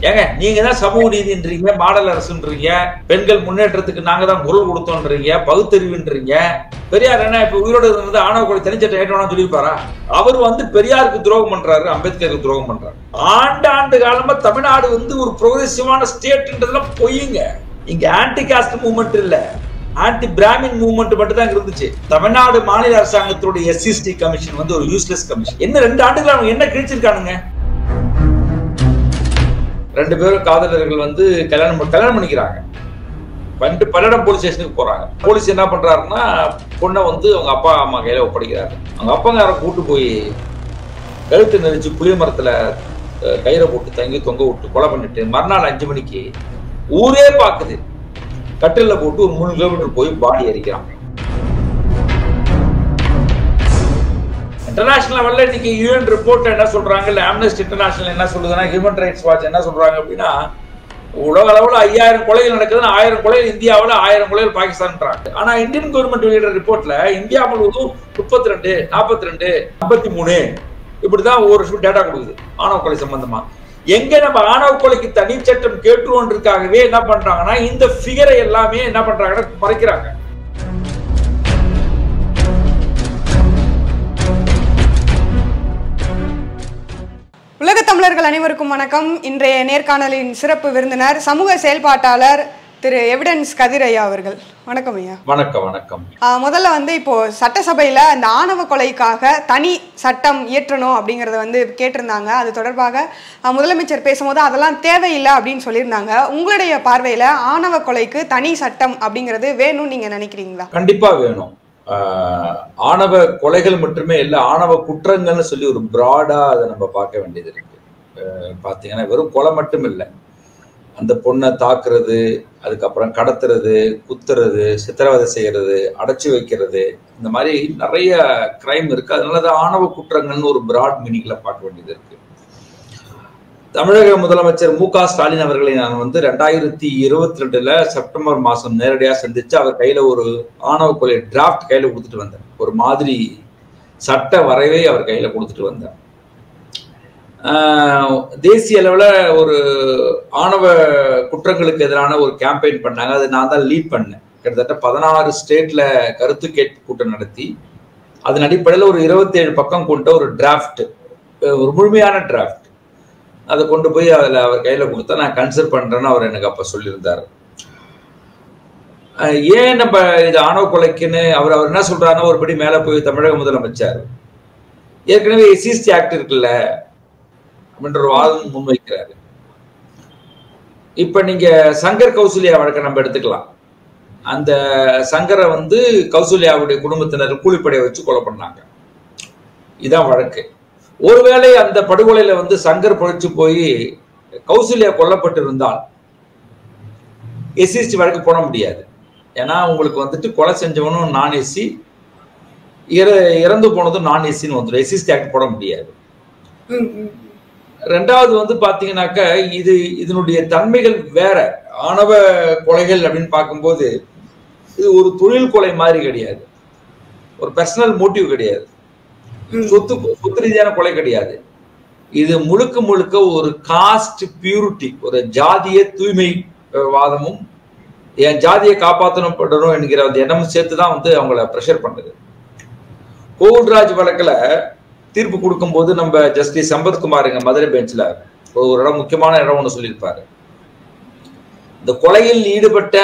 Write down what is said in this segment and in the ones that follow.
ஏங்க நீங்க தான் சமூக நீதின்றீங்க மாடல் அரசுன்றீங்க பெண்கள் முன்னேற்றத்துக்கு நாங்க தான் குரல் கொடுத்தோன்றீங்க பகுத்தறிவுன்றீங்க பெரியார் என்ன இப்ப உயிரோடு இருந்து ஆணவ கொலை தனிச்சட்டை ஏற்றணும் சொல்லியிருப்பாரா அவர் வந்து பெரியாருக்கு துரோகம் பண்றாரு அம்பேத்கருக்கு துரோகம் பண்றாரு ஆண்டு ஆண்டு காலமா தமிழ்நாடு வந்து ஒரு ப்ரோகிரசிவான ஸ்டேட்ன்றதுலாம் பொய்யுங்க இங்க ஆன்டி காஸ்ட் மூவ்மெண்ட் இல்ல ஆன்டி பிராமின் மூவ்மெண்ட் மட்டும் தான் இருந்துச்சு தமிழ்நாடு மாநில அரசாங்கத்தோட எஸ்சிஎஸ்டி கமிஷன் வந்து ஒரு யூஸ்லெஸ் கமிஷன் என்ன ரெண்டு ஆண்டுகள் அவங்க என்ன கிழிச்சிருக்கானுங்க ரெண்டு பேரும் காதலர்கள் வந்து கல்யாணம் பண்ணி- கல்யாணம் பண்ணிக்கிறாங்க பண்ணிட்டு பல்லடம் போலீஸ் ஸ்டேஷனுக்கு போறாங்க போலீஸ் என்ன பண்றாருன்னா பொண்ணை வந்து அவங்க அப்பா அம்மா கையில ஒப்படைக்கிறாரு அவங்க அப்பங்கார கூட்டு போய் கழுத்து நெரிச்சு புளிய மரத்துல அஹ், கயிறை போட்டு தங்கி தொங்க விட்டு கொலை பண்ணிட்டு மறுநாள் அஞ்சு மணிக்கு ஊரே பாக்குது கட்டில போட்டு ஒரு மூணு கிலோமீட்டர் போய் பாடி எரிக்கிறாங்க இன்டர்நேஷனல் லெவல்ல இன்னைக்கு யூஎன் ரிப்போர்ட் என்ன சொல்றாங்க இல்ல ஆம்னஸ்டி இன்டர்நேஷனல் என்ன சொல்லுதுன்னா ஹியூமன் ரைட்ஸ் வாட்ச் என்ன சொல்றாங்க அப்படின்னா உலக அளவுல ஐயாயிரம் கொலைகள் நடக்குதுன்னா ஆயிரம் கொலைகள் இந்தியாவுல ஆயிரம் கொலைகள் பாகிஸ்தான்ன்றாங்க ஆனா இந்தியன் கவர்மெண்ட் வெளியிட ரிப்போர்ட்ல இந்தியா முழுவதும் முப்பத்தி ரெண்டு நாற்பத்தி ரெண்டு ஐம்பத்தி மூணு இப்படிதான் ஒவ்வொரு வருஷம் டேட்டா கொடுக்குது ஆணவ கொலை சம்பந்தமா எங்க நம்ம ஆணவ கொலைக்கு தனி சட்டம் கேட்டுருவோன்றதுக்காகவே என்ன பண்றாங்கன்னா இந்த ஃபிகரை எல்லாமே என்ன பண்றாங்கன்னா மறைக்கிறாங்க உலக தமிழர்கள் அனைவருக்கும் வணக்கம் இன்றைய நேர்காணலின் சிறப்பு விருந்தினர் சமூக செயல்பாட்டாளர் திரு எவிடன்ஸ் கதிரையா அவர்கள் வணக்கம் ஐயா வணக்கம் வணக்கம் ஆ, முதல்ல வந்து இப்போ சட்டசபையில அந்த ஆணவ கொலைக்காக தனி சட்டம் இயற்றணும் அப்படிங்கறத வந்து கேட்டிருந்தாங்க அது தொடர்பாக ஆ, முதலமைச்சர் பேசும்போது அதெல்லாம் தேவையில்லை அப்படின்னு சொல்லியிருந்தாங்க உங்களுடைய பார்வையில ஆணவ கொலைக்கு தனி சட்டம் அப்படிங்கிறது வேணும்னு நீங்க நினைக்கிறீங்களா கண்டிப்பா வேணும் ஆஹ் ஆணவ கொலைகள் மட்டுமே இல்ல ஆணவ குற்றங்கள்னு சொல்லி ஒரு பிராடா அதை நம்ம பார்க்க வேண்டியது இருக்கு ஆஹ் பாத்தீங்கன்னா வெறும் கொலை மட்டும் இல்லை அந்த பொண்ணை தாக்குறது அதுக்கப்புறம் கடத்துறது குத்துறது சித்திரவதை செய்யறது அடைச்சி வைக்கிறது இந்த மாதிரி நிறைய கிரைம் இருக்கு அதனால அது ஆணவ குற்றங்கள்னு ஒரு பிராட் மீனிங்ல பார்க்க வேண்டியது இருக்கு தமிழக முதலமைச்சர் மு க ஸ்டாலின் அவர்களை நான் வந்து ரெண்டாயிரத்தி இருபத்தி ரெண்டுல செப்டம்பர் மாசம் நேரடியாக சந்திச்சு அவர் கையில ஒரு ஆணவ கொலை டிராஃப்ட் கையில கொடுத்துட்டு வந்தேன் ஒரு மாதிரி சட்ட வரைவை அவர் கையில கொடுத்துட்டு வந்தேன் ஆஹ் தேசிய அளவில் ஒரு ஆணவ குற்றங்களுக்கு எதிரான ஒரு கேம்பெயின் பண்ணாங்க அது நான் தான் லீட் பண்ணேன் கிட்டத்தட்ட பதினாறு ஸ்டேட்ல கருத்து கேட்பு கூட்டம் நடத்தி அதன் அடிப்படையில் ஒரு இருபத்தேழு பக்கம் கொண்ட ஒரு டிராஃப்ட் ஒரு முழுமையான டிராஃப்ட் அதை கொண்டு போய் அதில் அவர் கையில் கொடுத்தா நான் கன்சிடர் பண்றேன்னு அவர் எனக்கு அப்போ சொல்லியிருந்தார் அஹ் ஏன் நம்ம இது ஆணவ கொலைக்குன்னு அவர் அவர் என்ன சொல்றாருன்னா ஒரு படி மேலே போய் தமிழக முதலமைச்சர் ஏற்கனவே எஸ்சிஎஸ்டி ஆக்ட் இருக்குல்ல அப்படின்ற ஒரு வாதம் முன்வைக்கிறாரு இப்ப நீங்க சங்கர் கௌசல்யா வழக்கை நம்ம எடுத்துக்கலாம் அந்த சங்கரை வந்து கௌசல்யாவுடைய குடும்பத்தினர் கூலிப்படையை வச்சு கொலை பண்ணாங்க இதான் வழக்கு ஒருவேளை அந்த படுகொலையில வந்து சங்கர் பொழைச்சு போய் கௌசல்யா கொல்லப்பட்டு இருந்தால் எஸ்சிஎஸ்டி வழக்கு போட முடியாது ஏன்னா உங்களுக்கு வந்துட்டு கொலை செஞ்சவனும் நான் எஸ்சி இறந்து போனதும் நான் எஸ்சின்னு வந்துடும் எஸ்சிஎஸ்டி ஆக்ட் போட முடியாது ரெண்டாவது வந்து பாத்தீங்கன்னாக்க இது இதனுடைய தன்மைகள் வேற ஆணவ கொலைகள் அப்படின்னு பார்க்கும்போது இது ஒரு தொழில் கொலை மாதிரி கிடையாது ஒரு பர்சனல் மோட்டிவ் கிடையாது சொத்து சொத்து ரீதியான கொலை கிடையாது இது முழுக்க முழுக்க ஒரு காஸ்ட் பியூரிட்டி ஒரு ஜாதிய தூய்மை அஹ், வாதமும் என் ஜாதியை காப்பாற்றணும் படணும் என்கிற அந்த எண்ணமும் சேர்த்து தான் வந்து அவங்கள ப்ரெஷர் பண்ணுது கோவில்ராஜ் வழக்குல தீர்ப்பு கொடுக்கும்போது நம்ம ஜஸ்டிஸ் சம்பத்குமார் எங்க மதுரை பெஞ்சில் ஒரு இடம் முக்கியமான இடம் ஒன்று சொல்லியிருப்பாரு இந்த கொலையில் ஈடுபட்ட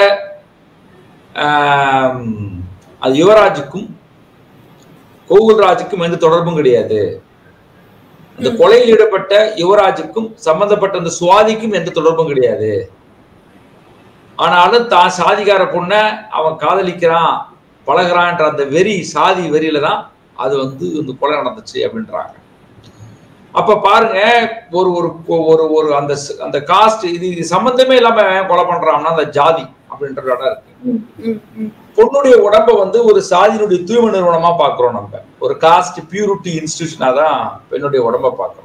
ஆம், அது யுவராஜுக்கும் கோகுல்ராஜுக்கும் எந்த தொடர்பும் கிடையாது இந்த கொலையில் ஈடுபட்ட யுவராஜுக்கும் சம்பந்தப்பட்ட அந்த சுவாதிக்கும் எந்த தொடர்பும் கிடையாது ஆனாலும் தான் சாதிக்கார பொண்ணை அவன் காதலிக்கிறான் பழகுறான்ற அந்த வெறி சாதி வெறியில தான் அது வந்து இந்த கொலை நடந்துச்சு அப்படின்றாங்க அப்ப பாருங்க ஒரு ஒரு ஒரு ஒரு அந்த ஸ்- அந்த காஸ்ட் இது இது சம்பந்தமே இல்லாம அவன் கொலை பண்றான்னா அந்த ஜாதி அப்படின்ற இடம் இருக்கு பொண்ணுடைய உடம்ப வந்து ஒரு சாதியினுடைய தூய்மை நிறுவனமா பாக்குறோம் நம்ம ஒரு காஸ்ட் பியூரிட்டி இன்ஸ்டிடியூஷனா தான் பெண்ணுடைய உடம்ப பாக்குறோம்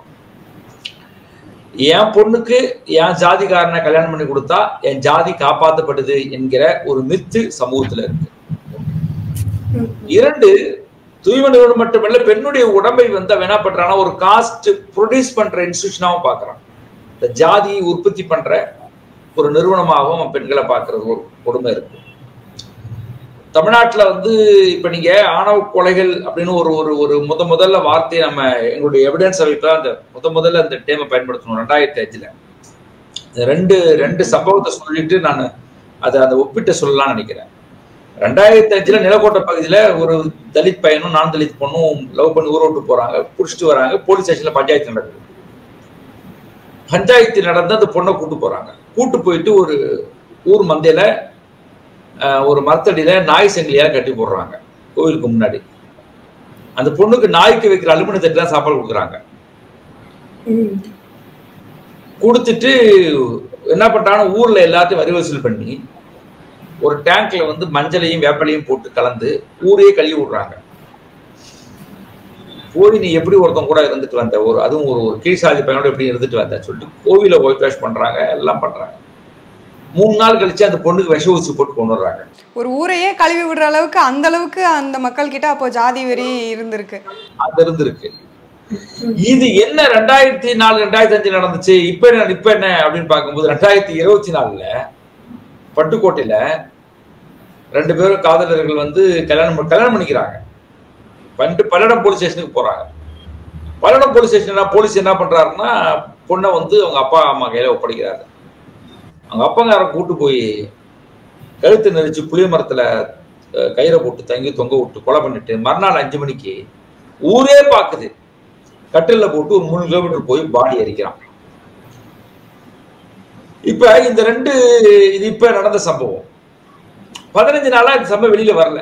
என் பொண்ணுக்கு என் ஜாதிக்காரனை கல்யாணம் பண்ணி கொடுத்தா என் ஜாதி காப்பாற்றப்படுது என்கிற ஒரு மித்து சமூகத்துல இருக்கு இரண்டு தூய்மை நிறுவனம் மட்டுமல்ல பெண்ணுடைய உடம்பை வந்து அவன் என்ன பண்றான்னா ஒரு காஸ்ட் ப்ரொடியூஸ் பண்ற இன்ஸ்டிடியூஷனாவும் பாக்குறான் இந்த ஜாதியை உற்பத்தி பண்ற ஒரு நிறுவனமாகவும் பெண்களை பார்க்கறது ஒரு கொடுமை இருக்கு தமிழ்நாட்டுல வந்து இப்ப நீங்க ஆணவ கொலைகள் அப்படின்னு ஒரு ஒரு ஒரு முத முதல்ல வார்த்தையை நம்ம எங்களுடைய எவிடன்ஸ் அமைப்பு அந்த முத முதல்ல அந்த டேமை பயன்படுத்தணும் ரெண்டாயிரத்தி அஞ்சுல இந்த ரெண்டு ரெண்டு சம்பவத்தை சொல்லிட்டு நான் அதை அதை ஒப்பிட்டு சொல்லலாம்னு நினைக்கிறேன் ரெண்டாயிரத்தி அஞ்சுல நிலக்கோட்டை பகுதியில ஒரு தலித் பையனும் நான் தலித் பொண்ணும் லவ் பண்ணி ஊர் விட்டு போறாங்க புடிச்சிட்டு வராங்க போலீஸ் ஸ்டேஷன்ல பஞ்சாயத்து நடக்குது பஞ்சாயத்து நடந்து அந்த பொண்ணை கூட்டு போறாங்க கூட்டு போயிட்டு ஒரு ஊர் மந்தையில அஹ், ஒரு மரத்தடியில நாய் செங்கிலியா கட்டி போடுறாங்க கோவிலுக்கு முன்னாடி அந்த பொண்ணுக்கு நாய்க்கு வைக்கிற அலுமினிய தட்டுலாம் சாப்பாடு கொடுக்குறாங்க ம். கொடுத்துட்டு என்ன பண்றாங்க ஊர்ல எல்லாத்தையும் வரி வசூல் பண்ணி ஒரு டேங்க்ல வந்து மஞ்சளையும் வேப்பலையும் போட்டு கலந்து ஊரையே கழுவி விடுறாங்க போய் நீ எப்படி ஒருத்தன் கூட இருந்துட்டு வந்த ஒரு அதுவும் ஒரு ஒரு கீழ்சாதி பையனோட எப்படி இருந்துட்டு வந்த சொல்லிட்டு கோவில ஒயிட் வாஷ் பண்றாங்க எல்லாம் பண்றாங்க மூணு நாள் கழிச்சு அந்த பொண்ணுக்கு விஷ ஊசி போட்டு கொண்டு வர்றாங்க ஒரு ஊரையே கழுவி விடுற அளவுக்கு அந்த அளவுக்கு அந்த மக்கள் கிட்ட அப்போ ஜாதி வெறி இருந்திருக்கு அது இருந்திருக்கு இது என்ன ரெண்டாயிரத்தி நாலு ரெண்டாயிரத்தி அஞ்சு நடந்துச்சு இப்ப என்ன இப்ப என்ன அப்படின்னு பார்க்கும்போது ரெண்டாயிரத்தி இருபத்தி நாலுல பட்டுக்கோட்டையில ரெண்டு பேரும் காதலர்கள் வந்து கல்யாணம் பண்ணி- கல்யாணம் பண்ணிக்கிறாங்க பண்ணிட்டு பல்லடம் போலீஸ் ஸ்டேஷனுக்கு போறாங்க பல்லடம் போலீஸ் ஸ்டேஷன் போலீஸ் என்ன பண்றாருன்னா பொண்ணை வந்து அவங்க அப்பா அம்மா கையில ஒப்படைக்கிறாரு அவங்க அப்பங்காரன் கூட்டு போய் கழுத்து நெரிச்சு புளிய மரத்துல அஹ், கயிறை போட்டு தங்கி தொங்க விட்டு கொலை பண்ணிட்டு மறுநாள் அஞ்சு மணிக்கு ஊரே பாக்குது கட்டில்ல போட்டு ஒரு மூணு கிலோமீட்டர் போய் பாடி எரிக்கிறான் இப்ப இந்த ரெண்டு இது இப்ப நடந்த சம்பவம் பதினஞ்சு நாளா இந்த சம்பவம் வெளியில வரல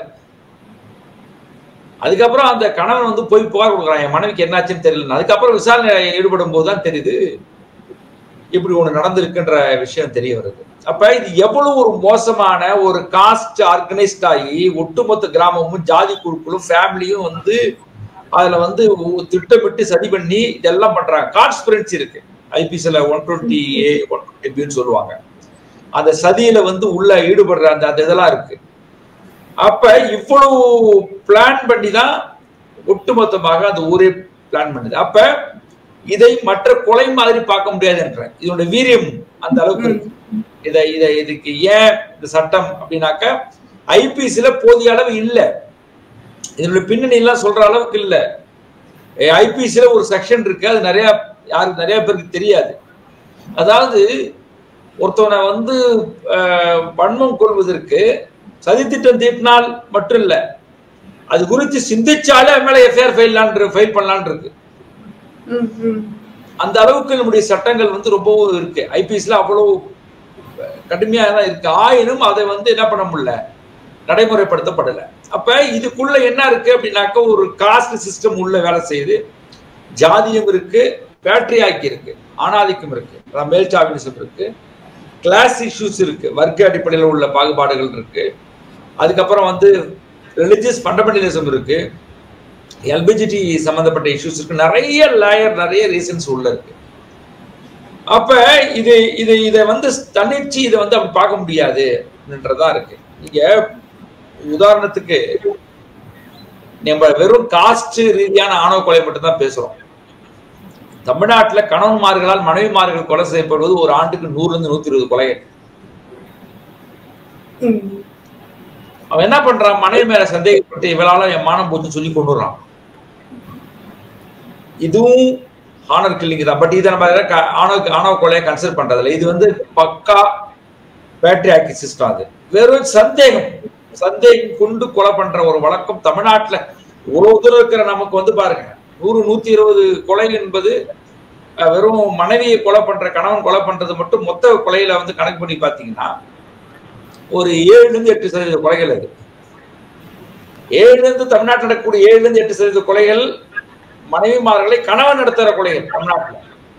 அதுக்கப்புறம் அந்த கணவன் வந்து போய் புகார் கொடுக்குறான் என் மனைவிக்கு என்னாச்சுன்னு தெரியல அதுக்கப்புறம் விசாரணை ஈடுபடும் போது தான் தெரியுது இப்படி ஒண்ணு நடந்திருக்குன்ற விஷயம் தெரிய வருது அப்ப இது எவ்வளவு ஒரு மோசமான ஒரு காஸ்ட் ஆர்கனைஸ்ட் ஆகி ஒட்டுமொத்த கிராமமும் ஜாதி குழுக்களும் ஃபேமிலியும் வந்து அதுல வந்து ஒ- திட்டமிட்டு சதி பண்ணி இதெல்லாம் பண்றாங்க கான்ஸ்பிரன்சி இருக்கு ஐபிசில one twenty A one twenty சொல்லுவாங்க அந்த சதியில வந்து உள்ள ஈடுபடுற அந்த அந்த இதெல்லாம் இருக்கு அப்ப இவ்வளவு பிளான் பண்ணி தான் ஒட்டுமொத்தமாக அந்த ஊரே பிளான் பண்ணுது அப்ப இதை மற்ற கொலை மாதிரி பார்க்க முடியாது என்ற இதோட வீரியம் அந்த அளவுக்கு இருக்கு இதை இதை இதுக்கு ஏன் இந்த சட்டம் அப்படின்னாக்க ஐபிசில போதிய அளவு இல்ல இதோட பின்னணி எல்லாம் சொல்ற அளவுக்கு இல்ல ஐபிசில ஒரு செக்ஷன் இருக்கு அது நிறைய யாருக்கு நிறைய பேருக்கு தெரியாது அதாவது ஒருத்தவனை வந்து அஹ், வன்மம் கொள்வதற்கு சதித்திட்டம் தீட்டினால் மட்டும் இல்ல அது குறித்து சிந்திச்சாலே அவன் மேல எஃப்ஐஆர் ஃபைல் ஃபைல் பண்ணலான் இருக்கு ம், ம். அந்த அளவுக்கு நம்முடைய சட்டங்கள் வந்து ரொம்பவும் இருக்கு ஐபிஎஸ்ல அவ்வளவு கடுமையாக தான் இருக்கு ஆயினும் அதை வந்து என்ன பண்ண முடியல நடைமுறைப்படுத்தப்படல அப்ப இதுக்குள்ள என்ன இருக்கு அப்படின்னாக்க ஒரு காஸ்ட் சிஸ்டம் உள்ள வேலை செய்யுது ஜாதியம் இருக்கு பேட்ரியாக்கி இருக்கு ஆணாதிக்கம் இருக்கு அதான் மேல் சாவினிசம் இருக்கு கிளாஸ் இஷ்யூஸ் இருக்கு வர்க்க அடிப்படையில் உள்ள பாகுபாடுகள் இருக்கு அதுக்கப்புறம் வந்து ரிலிஜியஸ் ஃபண்டமெண்டலிசம் இருக்கு எல்பிஜிடி சம்பந்தப்பட்ட இஷ்யூஸ் இருக்கு நிறைய லேயர் நிறைய ரீசன்ஸ் உள்ள இருக்கு அப்ப இது இது இதை வந்து தன்னிச்சு இதை வந்து அப்படி பார்க்க முடியாதுன்றதா இருக்கு நீங்க உதாரணத்துக்கு நம்ம வெறும் காஸ்ட் ரீதியான ஆணவ கொலை மட்டும் தான் பேசுறோம் தமிழ்நாட்டுல கணவன்மார்களால் மனைவிமார்கள் கொலை செய்யப்படுவது ஒரு ஆண்டுக்கு நூறுல இருந்து நூத்தி இருபது கொலை ம். அவன் என்ன பண்றான் மனைவி மேல சந்தேகப்பட்டு இவளால என் மானம் போச்சுன்னு சொல்லி கொண்டு வர்றான் இதுவும் ஆனர் கில்லிங் தான் பட் இதை நம்ம க- ஆணவ ஆணவ கொலையை கன்சிடர் பண்றதில்ல இது வந்து பக்கா பேட்ரியாக்கி சிஸ்டம் அது வெறும் சந்தேகம் சந்தேகம் கொண்டு கொலை பண்ற ஒரு வழக்கம் தமிழ்நாட்டுல இவ்வளவு தூரம் இருக்கிற நமக்கு வந்து பாருங்க நூறு நூத்தி இருபது கொலை என்பது அஹ், வெறும் மனைவியை கொலை பண்ற கணவன் கொலை பண்றது மட்டும் மொத்த கொலையில வந்து கணக்கு பண்ணி பாத்தீங்கன்னா ஒரு ஏழுல இருந்து எட்டு சதவீத கொலைகள் அது ஏழுல இருந்து தமிழ்நாட்டில் நடக்கக்கூடிய ஏழுல இருந்து எட்டு சதவீத கொலைகள் மனைவிமார்களை கணவன் நடத்துற கொலைகள் தமிழ்நாட்டுல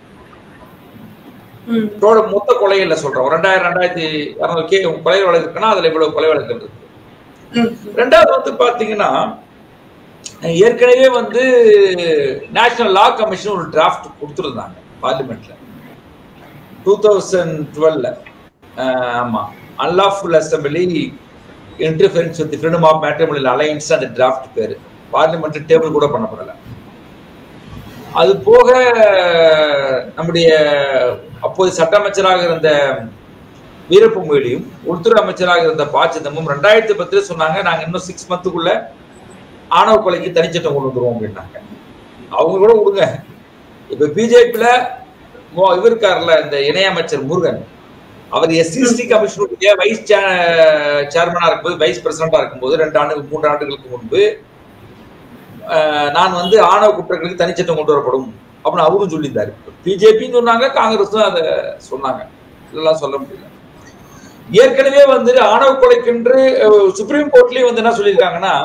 ம். இதோட மொத்த கொலைகள்ல சொல்றோம் ஒரு ரெண்டாயிரம் ரெண்டாயிரத்தி இரநூறு கே கொலை வழக்கு இருக்குன்னா அதுல இவ்வளவு கொலை வழக்கு இருக்கு ம். ரெண்டாவது வந்து பாத்தீங்கன்னா ஏற்கனவே வந்து நேஷனல் லா கமிஷன் ஒரு டிராஃப்ட் கொடுத்துருந்தாங்க பார்லிமெண்ட்ல டூ தௌசண்ட் டுவெல்ல ஆமா unlawful assembly interference with freedom of matrimonial alliance அந்த டிராஃப்ட் பேரு பார்லிமெண்ட் டேபிள் கூட பண்ணப்படல அது போக நம்முடைய அப்போது சட்ட அமைச்சராக இருந்த வீரப்ப மொய்லியும் உள்துறை அமைச்சராக இருந்த ப சிதம்பரம் ரெண்டாயிரத்தி பத்துல சொன்னாங்க நாங்க இன்னும் சிக்ஸ் மந்த்துக்குள்ள ஆணவ கொலைக்கு தனிச்சட்டம் கொண்டு வந்துருவோம் அப்படின்னாங்க அவங்க கூட விடுங்க இப்ப பிஜேபியில இவர் இருக்காருல்ல இந்த இணையமைச்சர் முருகன் அவர் எஸ்சிஎஸ்டி கமிஷனுடைய வைஸ் சேர்மனா இருக்கும்போது வைஸ் பிரசிடண்டா இருக்கும்போது ரெண்டு ஆண்டு மூன்று ஆண்டுகளுக்கு முன்பு அஹ், நான் வந்து ஆணவ குற்றங்களுக்கு தனிச்சட்டம் கொண்டு வரப்படும் அப்படின்னு அவரும் சொல்லியிருந்தாரு பிஜேபின்னு சொன்னாங்க காங்கிரஸும் அதை சொன்னாங்க இதெல்லாம் சொல்ல முடியல ஏற்கனவே வந்து ஆணவ கொலைக்கென்று அஹ், சுப்ரீம் கோர்ட்லயும் வந்து என்ன சொல்லியிருக்காங்கன்னா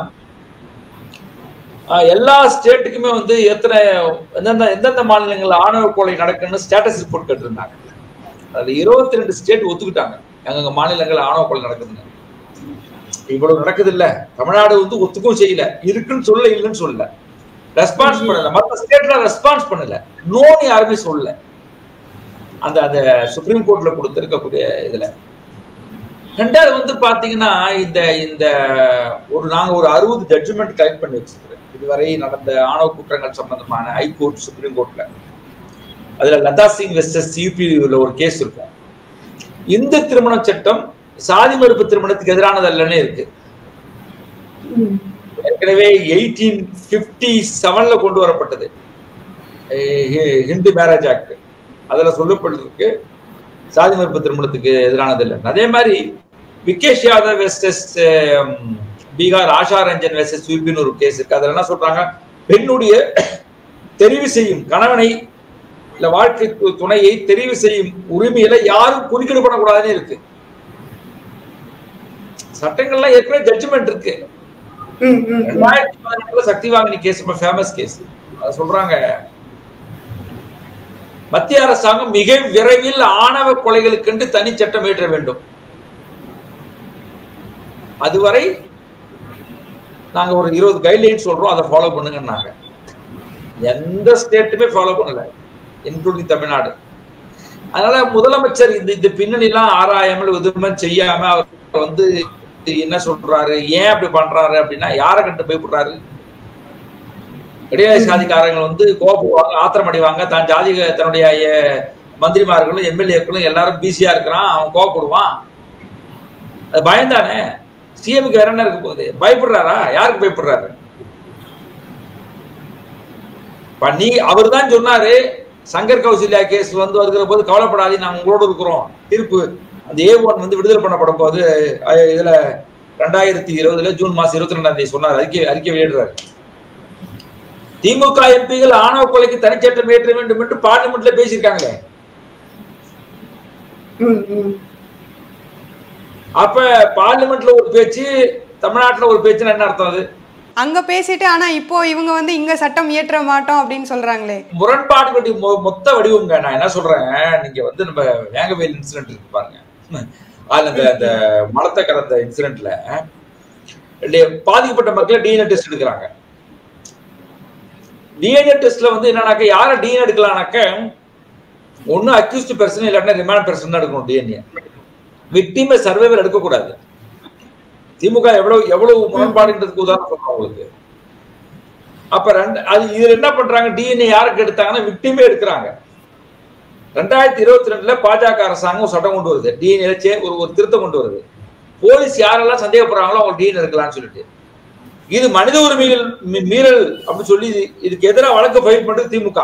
அஹ், எல்லா ஸ்டேட்டுக்குமே வந்து எத்தனை எந்தெந்த எந்தெந்த மாநிலங்கள்ல ஆணவ கொலை நடக்குன்னு ஸ்டேட்டஸ் ரிப்போர்ட் கேட்டிருந்தாங்க அதுல இருபத்தி ரெண்டு ஸ்டேட் ஒத்துக்கிட்டாங்க எங்க மாநிலங்கள்ல ஆணவ கொலை நடக்குதுன்னு இவ்வளவு நடக்குது இல்ல தமிழ்நாடு வந்து ஒத்துக்கும் செய்யல இருக்குன்னு சொல்ல இல்லைன்னு சொல்லல ரெஸ்பான்ஸ் பண்ணல மத்த ஸ்டேட்ல ரெஸ்பான்ஸ் பண்ணல நோன்னு யாருமே சொல்லல அந்த அந்த சுப்ரீம் கோர்ட்ல கொடுத்திருக்கக்கூடிய இதுல ரெண்டாவது வந்து பாத்தீங்கன்னா இந்த இந்த ஒரு நாங்க ஒரு அறுபது ஜட்ஜ்மெண்ட் கலெக்ட் பண்ணி வச்சிருக்கிறோம் இதுவரை நடந்த ஆணவ குற்றங்கள் சம்பந்தமான ஹைகோர்ட் சுப்ரீம் கோர்ட்ல அதுல லதா சிங் வெஸ்டஸ் சிபி ஒரு கேஸ் இருக்கும் இந்த திருமண சட்டம் சாதி மறுப்பு திருமணத்துக்கு எதிரானது அல்லன்னு இருக்கு ம். ஏற்கனவே எயிட்டீன் பிப்டி செவன்ல கொண்டு வரப்பட்டது அஹ் ஹி- ஹிந்து மேரேஜ் ஆக்ட் அதுல சொல்லப்பட்டிருக்கு சாதி மறுப்பு திருமணத்துக்கு எதிரானது இல்லை அதே மாதிரி விகேஷ் யாதவ் வெஸ்டஸ் பீகார் ஆஷா ரஞ்சன் வெஸ்டஸ் யூபின்னு ஒரு கேஸ் இருக்கு அதுல என்ன சொல்றாங்க பெண்ணுடைய தெரிவு செய்யும் கணவனை இல்ல வாழ்க்கை து- துணையை தெரிவு செய்யும் உரிமையில யாரும் குறுக்கீடு பண்ணக்கூடாதுன்னு இருக்கு சட்டங்கள்லாம் ஏற்கனவே ஜட்ஜ்மெண்ட் இருக்கு ம், ம், ம். ரெண்டாயிரத்தி பதினெட்டுல சக்தி வாங்கினி கேஸ் ரொம்ப ஃபேமஸ் கேஸ் அத சொல்றாங்க மத்திய அரசாங்கம் மிக விரைவில் ஆணவ கொலைகளுக்கென்று தனி சட்டம் இயற்ற வேண்டும் அதுவரை நாங்க ஒரு இருபது கைட்லைன் சொல்றோம் அதை ஃபாலோ பண்ணுங்கன்னாங்க எந்த ஸ்டேட்டுமே ஃபாலோ பண்ணல இன்க்ளூடிங் தமிழ்நாடு அதனால முதலமைச்சர் இந்த இந்த பின்னணி எல்லாம் ஆராயாமல் எதுவுமே செய்யாம அவர் வந்து என்ன சொல்றாரு ஏன் அப்படி பண்றாரு அப்படின்னா யாரை கண்டு பயப்படுறாரு இடையாளி சாதிக்காரங்க வந்து கோபப்படுவாங்க ஆத்திரம் அடைவாங்க தான் ஜாதி தன்னுடைய அஹ், மந்திரிமார்களும் எம்எல்ஏக்களும் எல்லாரும் பிஸியா இருக்கிறான் அவன் கோபப்படுவான் அது பயந்தானே சிஎம்க்கு வேற என்ன இருக்க போகுது பயப்படுறாரா யாருக்கு பயப்படுறாரு பண்ணி அவர் தான் சொன்னாரு சங்கர் கௌசல்யா கேஸ் வந்து வருகிற போது கவலைப்படாதீங்க நாங்க உங்களோட இருக்கிறோம் தீர்ப்பு அந்த ஏ ஒன் வந்து விடுதலை பண்ணப்படும் போது அஹ், இதுல ரெண்டாயிரத்தி இருபதுல ஜூன் மாசம் இருபத்தி ரெண்டாம் தேதி சொன்னார் அறிக்கை அறிக்கை வெளியிடுறாரு திமுக எம்பிகள் ஆணவ கொலைக்கு தனிச்சட்டம் இயற்ற வேண்டும் என்று பார்லிமெண்ட்ல பேசியிருக்காங்களே ம், ம். அப்ப பார்லிமெண்ட்ல ஒரு பேச்சு தமிழ்நாட்டுல ஒரு பேச்சுன்னா என்ன அர்த்தம் அது அங்க பேசிட்டு ஆனா இப்போ இவங்க வந்து இங்க சட்டம் இயற்ற மாட்டோம் அப்படின்னு சொல்றாங்களே முரண்பாடுகளுடைய மொ- மொத்த வடிவங்க நான் என்ன சொல்றேன் நீங்க வந்து நம்ம வேங்கவேல் இன்சிடென்ட் இருக்கு பாருங்க அதுல அந்த அந்த மலத்தை கலந்த இன்சிடென்ட்ல பாதிக்கப்பட்ட மக்களை டிஎன்ஏ டெஸ்ட் எடுக்கிறாங்க டிஎன்ஏ டெஸ்ட்ல வந்து என்னன்னாக்க யாரை டிஎன்ஏ எடுக்கலாம்னாக்க ஒண்ணு அக்யூஸ்ட் பர்சன் இல்லாட்டினா ரிமாண்ட் பர்சன் தான் எடுக்கணும் டிஎன்ஏ விக்டிமை சர்வைவர் எடுக்கக்கூடாது திமுக எவ்வளவு எவ்வளவு முரண்பாடுன்றதுக்கு உதாரணம் சொல்றேன் உங்களுக்கு அப்ப ரெண்டு அது இதுல என்ன பண்றாங்க டிஎன்ஏ யாருக்கு எடுத்தாங்கன்னா விக்டிமே எடுக்கிறாங்க ரெண்டாயிரத்தி இருபத்தி ரெண்டுல பாஜக அரசாங்கம் ஒரு சட்டம் கொண்டு வருது டிஎன்ஏ ஒரு ஒரு திருத்தம் கொண்டு வருது போலீஸ் யாரெல்லாம் சந்தேகப்படுறாங்களோ அவங்க டிஎன்ஏ எடுக்கலாம்னு சொல்லிட்டு இது மனித உரிமைகள் மீ- மீறல் அப்படின்னு சொல்லி இது- இதுக்கு எதிராக வழக்கு ஃபைல் பண்றது திமுக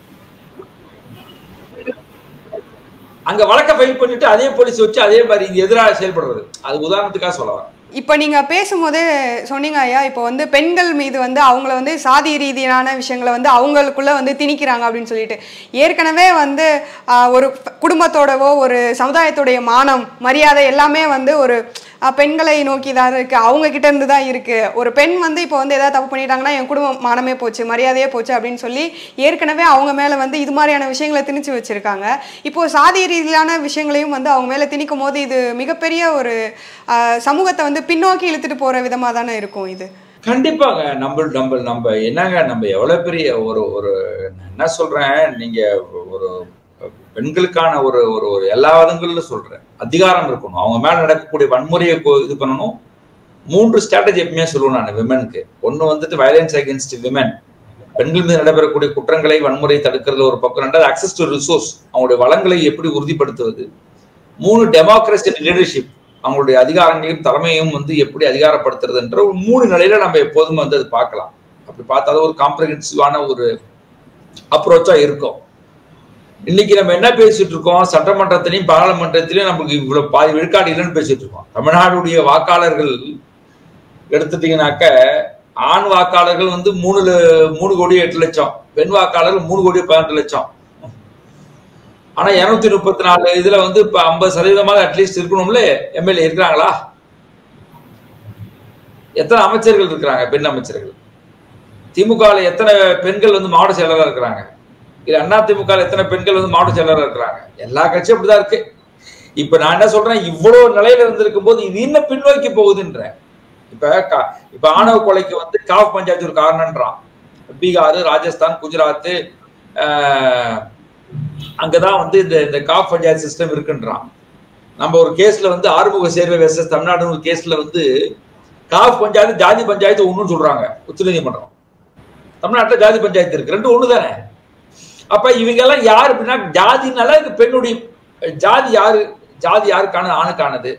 அங்க வழக்க ஃபைல் பண்ணிட்டு அதே போலீஸ் வச்சு அதே மாதிரி இங்க எதிராக செயல்படுறது அது உதாரணத்துக்காக சொல்ல வரேன் இப்போ நீங்க பேசும்போதே சொன்னீங்க ஐயா இப்போ வந்து பெண்கள் மீது வந்து அவங்கள வந்து சாதி ரீதியான விஷயங்களை வந்து அவங்களுக்குள்ள வந்து திணிக்கிறாங்க அப்படின்னு சொல்லிட்டு ஏற்கனவே வந்து ஆஹ், ஒரு குடும்பத்தோடவோ ஒரு சமுதாயத்துடைய மானம் மரியாதை எல்லாமே வந்து ஒரு ஆஹ், பெண்களை நோக்கி தான் இருக்கு அவங்க கிட்ட இருந்து தான் இருக்கு ஒரு பெண் வந்து இப்போ வந்து ஏதாவது தப்பு பண்ணிட்டாங்கன்னா என் குடும்பம் மானமே போச்சு மரியாதையே போச்சு அப்படின்னு சொல்லி ஏற்கனவே அவங்க மேல வந்து இது மாதிரியான விஷயங்களை திணிச்சு வச்சிருக்காங்க இப்போ சாதி ரீதியிலான விஷயங்களையும் வந்து அவங்க மேல திணிக்கும் போது இது மிகப்பெரிய ஒரு ஆஹ், சமூகத்தை வந்து பின்னோக்கி இழுத்துட்டு போற விதமா தானே இருக்கும் இது கண்டிப்பாங்க நம்ம நம்ம நம்ம என்னங்க நம்ம எவ்வளவு பெரிய ஒரு ஒரு நான் என்ன சொல்றேன் நீங்க ஒரு பெண்களுக்கான ஒரு ஒரு ஒரு எல்லா விதங்களிலும் சொல்றேன் அதிகாரம் இருக்கணும் அவங்க மேல நடக்கக்கூடிய வன்முறையை கொ- இது பண்ணணும் மூன்று ஸ்ட்ராட்டஜி எப்பவுமே சொல்லுவேன் நான் விமனுக்கு ஒன்னு வந்துட்டு வயலன்ஸ் அகேன்ஸ்ட் விமன் பெண்கள் மீது நடைபெறக்கூடிய குற்றங்களை வன்முறை தடுக்கிறது ஒரு பக்கம் ரெண்டாவது அக்சஸ் டு ரிசோர்ஸ் அவங்களுடைய வளங்களை எப்படி உறுதிப்படுத்துவது மூணு டெமோக்ரஸி லீடர்ஷிப் அவங்களுடைய அதிகாரங்களையும் தலைமையும் வந்து எப்படி அதிகாரப்படுத்துறதுன்ற ஒரு மூணு நிலையில நம்ம எப்போதும் வந்து அது பார்க்கலாம் அப்படி பார்த்தா ஒரு காம்ப்ரஹென்சிவான ஒரு அப்ரோச்சா இருக்கும் இன்னைக்கு நம்ம என்ன பேசிட்டு இருக்கோம் சட்டமன்றத்திலையும் பாராளுமன்றத்திலையும் நமக்கு இவ்வளவு பாதி விழுக்காடு இல்லைன்னு பேசிட்டு இருக்கோம் தமிழ்நாடுடைய வாக்காளர்கள் எடுத்துட்டீங்கன்னாக்க ஆண் வாக்காளர்கள் வந்து மூணு ல- மூணு கோடி எட்டு லட்சம் பெண் வாக்காளர்கள் மூணு கோடி பதினெட்டு லட்சம் ஆனா இருநூத்தி முப்பத்தி நாலு இதுல வந்து இப்ப ஐம்பது சதவீதமாக அட்லீஸ்ட் இருக்கணும்ல எம்எல்ஏ இருக்கிறாங்களா எத்தனை அமைச்சர்கள் இருக்கிறாங்க பெண் அமைச்சர்கள் திமுக ல எத்தனை பெண்கள் வந்து மாவட்ட செயலாளர் இருக்கிறாங்க இல்ல அண்ணா திமுக ல எத்தனை பெண்கள் வந்து மாவட்ட செயலாளர் இருக்கிறாங்க எல்லா கட்சியும் அப்படிதான் இருக்கு இப்ப நான் என்ன சொல்றேன் இவ்வளவு நிலையில இருந்திருக்கும் போது இது இன்னும் பின்னோக்கி போகுதுன்ற இப்ப க- இப்ப ஆணவ கொலைக்கு வந்து காஃப் பஞ்சாயத்து ஒரு காரணம்ன்றான் பீகார் ராஜஸ்தான் குஜராத் ஆஹ், அங்கதான் வந்து இந்த இந்த காஃப் பஞ்சாயத்து சிஸ்டம் இருக்குன்றான் நம்ம ஒரு கேஸ்ல வந்து ஆறுமுக சேர்வை வெர்சஸ் தமிழ்நாடு ஒரு கேஸ்ல வந்து காஃப் பஞ்சாயத்து ஜாதி பஞ்சாயத்து ஒண்ணுன்னு சொல்றாங்க உச்சநீதிமன்றம் தமிழ்நாட்டுல ஜாதி பஞ்சாயத்து இருக்கு ரெண்டு ஒண்ணு தானே அப்ப இவங்க எல்லாம் யாரு அப்படின்னா ஜாதினால இது பெண்ணுடைய ஜாதி யாரு ஜாதி யாருக்கானது ஆணுக்கானது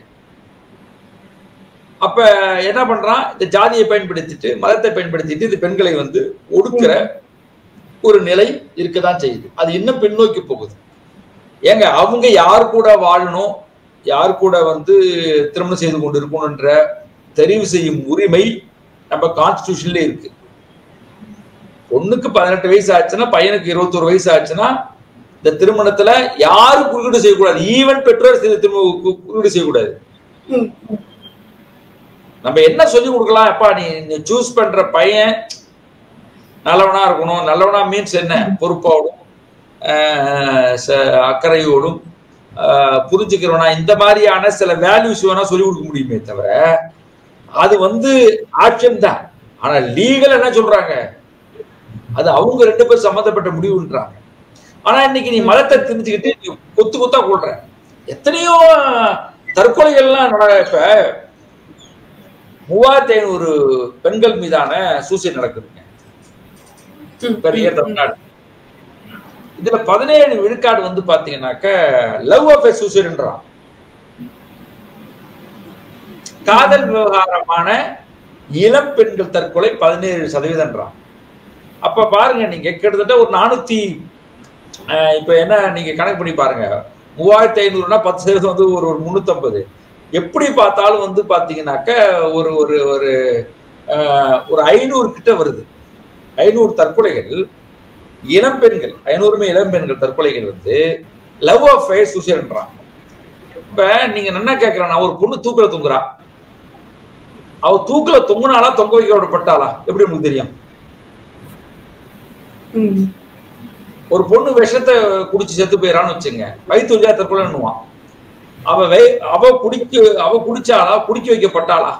அப்ப என்ன பண்றான் இந்த ஜாதியை பயன்படுத்திட்டு மதத்தை பயன்படுத்திட்டு இது பெண்களை வந்து ஒடுக்குற ஒரு நிலை இருக்கதான் செய்யுது அது இன்னும் பின்னோக்கி போகுது ஏங்க அவங்க யார் கூட வாழணும் யார் கூட வந்து திருமணம் செய்து கொண்டு இருக்கணும்ன்ற தெரிவு செய்யும் உரிமை நம்ம கான்ஸ்டிடியூஷன்ல இருக்கு பொண்ணுக்கு பதினெட்டு வயசு ஆச்சுன்னா பையனுக்கு இருபத்தொரு வயசு ஆச்சுன்னா இந்த திருமணத்துல யாரும் குறுக்கீடு செய்யக்கூடாது ஈவன் பெற்றோர் செய்த திரும்ப கு- குறுக்கீடு செய்யக்கூடாது ம், நம்ம என்ன சொல்லி கொடுக்கலாம் அப்பா நீ நீ சூஸ் பண்ற பையன் நல்லவனா இருக்கணும் நல்லவனா மீன்ஸ் என்ன பொறுப்போடும் ஆஹ் ச- அக்கறையோடும் ஆஹ் புரிஞ்சுக்கிறவனா இந்த மாதிரியான சில வேல்யூஸ் வேணா சொல்லி கொடுக்க முடியுமே தவிர அது வந்து ஆப்ஷன் தான் ஆனா லீகல் என்ன சொல்றாங்க அது அவங்க ரெண்டு பேரும் சம்மந்தப்பட்ட முடிவுன்றாங்க ஆனா இன்னைக்கு நீ மதத்தை தெரிஞ்சுக்கிட்டு நீ கொத்து கொத்தா கொள்ற எத்தனையோ தற்கொலைகள்லாம் நட இப்ப மூவாயிரத்தி ஐநூறு பெண்கள் மீதான சூசைட் நடக்குதுங்க ம், பெரிய ம், தமிழ்நாடு இதுல பதினேழு விழுக்காடு வந்து பாத்தீங்கன்னாக்க லவ் ஆஃப் எ சூசைட்ன்றான் காதல் விவகாரமான இளம் பெண்கள் தற்கொலை பதினேழு சதவீதம்ன்றான் அப்ப பாருங்க நீங்க கிட்டத்தட்ட ஒரு நானூத்தி அஹ், இப்ப என்ன நீங்க கணக்கு பண்ணி பாருங்க மூவாயிரத்தி ஐநூறுனா பத்து சதவீதம் வந்து ஒரு ஒரு முன்னூத்தம்பது எப்படி பார்த்தாலும் வந்து பாத்தீங்கன்னாக்க ஒரு ஒரு ஒரு அஹ், ஒரு ஐநூறு கிட்ட வருது ஐநூறு தற்கொலைகள் இளம் பெண்கள் ஐநூறுமே இளம் பெண்கள் தற்கொலைகள் வந்து லவ் ஆஃப் ஃபயர் சூசைட்ன்றான் இப்ப நீங்க என்ன கேக்குறேன் நான் ஒரு பொண்ணு தூக்குல தூங்குறா அவ தூக்குல தொங்குனாலா தொங்க வைக்கப்பட்டாளா எப்படி உங்களுக்கு தெரியும் ம், ஒரு பொண்ணு விஷத்தை குடிச்சு செத்து போயிடறான்னு வச்சுங்க வயிற்று வழியா தற்கொலைன்னுவான் அவ வை- அவ குடிக்க அவ குடிச்சாளா குடிக்க வைக்கப்பட்டாளா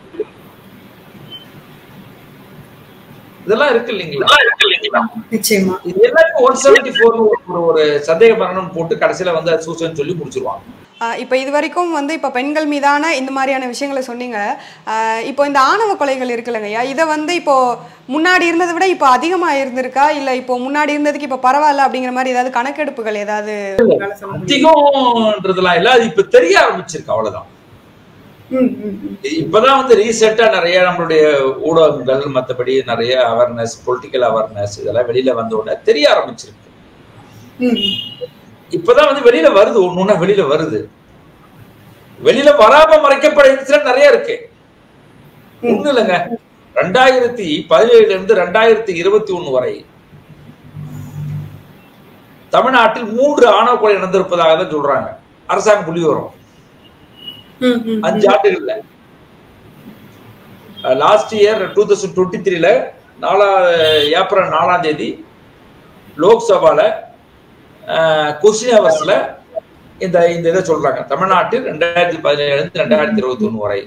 இதெல்லாம் இருக்கு இல்லைங்களா நிச்சயமா இது எல்லாருக்கும் ஒன் செவன்டி ஃபோர் ஒரு ஒரு சந்தேக மரணம் போட்டு கடைசியில வந்து அது சூசைன்னு சொல்லி முடிச்சிருவாங்க ஆஹ் இப்போ இது வரைக்கும் வந்து இப்போ பெண்கள் மீதான இந்த மாதிரியான விஷயங்களை சொன்னீங்க ஆஹ் இப்போ இந்த ஆணவ கொலைகள் இருக்குல்லங்கய்யா இதை வந்து இப்போ முன்னாடி இருந்ததை விட இப்போ அதிகமாக இருந்திருக்கா இல்லை இப்போ முன்னாடி இருந்ததுக்கு இப்போ பரவாயில்ல அப்படிங்கிற மாதிரி ஏதாவது கணக்கெடுப்புகள் ஏதாவது உங்களால சொல்ல முடியும். அதிகம்ன்றதுலாம் இல்ல அது இப்ப தெரிய ஆரம்பிச்சிருக்கு அவ்வளவுதான் ம், ம், ம். இப்பதான் வந்து ரீசெண்டா நிறைய நம்மளுடைய ஊடகங்கள் மத்தபடி நிறைய அவேர்னஸ் பொலிட்டிக்கல் அவேர்னஸ் இதெல்லாம் வெளியில வந்த உடனே தெரிய ஆரம்பிச்சிருக்கு ம், இப்பதான் வந்து வெளியில வருது ஒண்ணு ஒண்ணா வெளியில வருது வெளியில வராம மறைக்கப்பட இன்சிடென்ட் நிறைய இருக்கு ஒண்ணு இல்லைங்க ரெண்டாயிரத்தி பதினேழுல இருந்து ரெண்டாயிரத்தி இருபத்தி ஒண்ணு வரை தமிழ்நாட்டில் மூன்று ஆணவ கொலை நடந்திருப்பதாக தான் சொல்றாங்க அரசாங்க புள்ளி வரும் ம், ம், அஞ்சு ஆண்டுகள்ல last year two thousand twenty த்ரீல நாலா ஏப்ரல் நாலாம் தேதி லோக்சபால கொஸ்டின் ஹவர்ஸ்ல இந்த இந்த இதை சொல்றாங்க தமிழ்நாட்டில் ரெண்டாயிரத்தி பதினேழுல இருந்து ரெண்டாயிரத்தி இருபத்தி ஒண்ணு வரை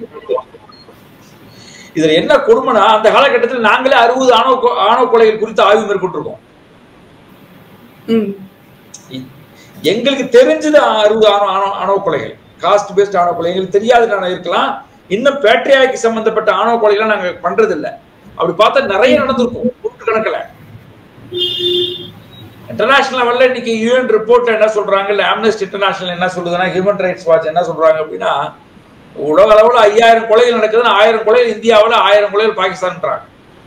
இதுல என்ன கொடுமைனா அந்த காலகட்டத்தில் நாங்களே அறுபது ஆணவ கொ- ஆணவ கொலைகள் குறித்து ஆய்வு மேற்கொண்டிருக்கோம் ம், இ- எங்களுக்கு தெரிஞ்சது அறுபது ஆணவ ஆணவ ஆணவ கொலைகள் காஸ்ட் பேஸ்ட் ஆணவ கொலை எங்களுக்கு தெரியாது நான் இருக்கலாம் இன்னும் பேட்ரியாக்கி சம்பந்தப்பட்ட ஆணவ கொலைகளை நாங்க பண்றது இல்ல அப்படி பார்த்தா நிறைய நடந்திருக்கும் நூற்றுக்கணக்கில் இன்டர்நேஷனல் லெவல்ல இன்னைக்கு யூஎன் ரிப்போர்ட்ல என்ன சொல்றாங்க இல்ல ஆம்னஸ்டி இன்டர்நேஷனல் என்ன சொல்லுதுன்னா ஹியூமன் ரைட்ஸ் வாட்ச் என்ன சொல்றாங்க அப்படின்னா உலக அளவுல ஐயாயிரம் கொலைகள் நடக்குதுன்னா ஆயிரம் கொலைகள் இந்தியாவுல ஆயிரம் கொலைகள் பாகிஸ்தான்ன்றாங்க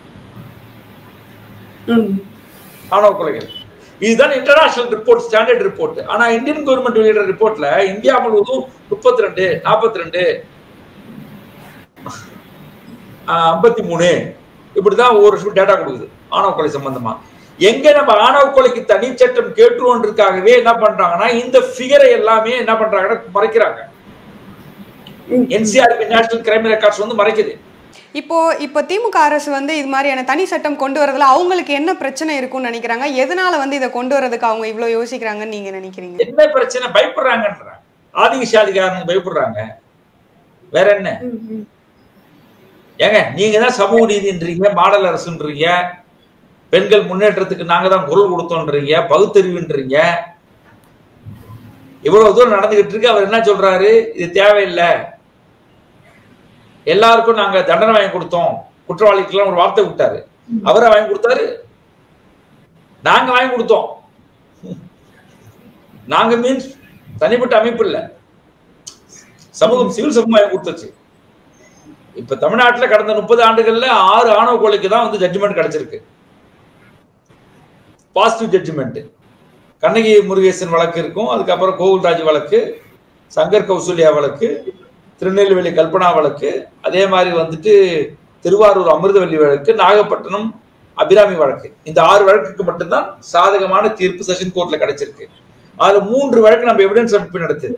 ம் ஆணவ கொலைகள் இதுதான் இன்டர்நேஷனல் ரிப்போர்ட் ஸ்டாண்டர்ட் ரிப்போர்ட் ஆனா இந்தியன் கவர்மெண்ட் வெளியிட ரிப்போர்ட்ல இந்தியா முழுவதும் முப்பத்தி ரெண்டு நாற்பத்தி ரெண்டு ஐம்பத்தி மூணு இப்படிதான் ஒவ்வொரு வருஷம் டேட்டா கொடுக்குது ஆணவ கொலை சம்பந்தமா எங்க நம்ம ஆணவ கொலைக்கு தனி சட்டம் கேட்டுருவோன்றதுக்காகவே என்ன பண்றாங்கன்னா இந்த ஃபிகரை எல்லாமே என்ன பண்றாங்கன்னா மறைக்கிறாங்க ம். என்சிஆர்பி நேஷனல் கிரைம் ரெக்கார்ட்ஸ் வந்து மறைக்குது இப்போ இப்போ திமுக அரசு வந்து இது மாதிரியான தனி சட்டம் கொண்டு வரதுல அவங்களுக்கு என்ன பிரச்சனை இருக்கும்னு நினைக்கிறாங்க எதனால வந்து இதை கொண்டு வரதுக்கு அவங்க இவ்வளவு யோசிக்கிறாங்கன்னு நீங்க நினைக்கிறீங்க என்ன பிரச்சனை பயப்படுறாங்கன்ற ஆதிகசாதிகாரங்க பயப்படுறாங்க வேற என்ன ம் ம் ஏங்க நீங்க தான் சமூக நீதின்றீங்க மாடல் அரசுன்றீங்க பெண்கள் முன்னேற்றத்துக்கு நாங்க தான் குரல் கொடுத்தோன்றீங்க பகுத்தறிவுன்றீங்க இவ்வளவு தூரம் நடந்துகிட்டு இருக்கு அவர் என்ன சொல்றாரு இது தேவையில்லை எல்லாருக்கும் நாங்க தண்டனை வாங்கி கொடுத்தோம் குற்றவாளிக்கெல்லாம் ஒரு வார்த்தை விட்டாரு அவரை வாங்கி கொடுத்தாரு நாங்க வாங்கி கொடுத்தோம் நாங்க மீன்ஸ் தனிப்பட்ட அமைப்பு இல்ல சமூகம் சிவில் சமூகம் வாங்கி கொடுத்துச்சு இப்ப தமிழ்நாட்டுல கடந்த முப்பது ஆண்டுகள்ல ஆறு ஆணவ கொலைக்கு தான் வந்து ஜட்ஜ்மெண்ட் கிடைச்சிருக்கு பாசிட்டிவ் ஜட்ஜ்மெண்ட் கண்ணகி முருகேசன் வழக்கு இருக்கும் அதுக்கப்புறம் கோகுல்ராஜ் வழக்கு சங்கர் கௌசல்யா வழக்கு திருநெல்வேலி கல்பனா வழக்கு அதே மாதிரி வந்துட்டு திருவாரூர் அமிர்தவல்லி வழக்கு நாகப்பட்டினம் அபிராமி வழக்கு இந்த ஆறு வழக்குக்கு மட்டும்தான் சாதகமான தீர்ப்பு செஷன் கோர்ட்ல கிடைச்சிருக்கு அதுல மூன்று வழக்கு நம்ம எவிடன்ஸ் அமைப்பு நடத்துது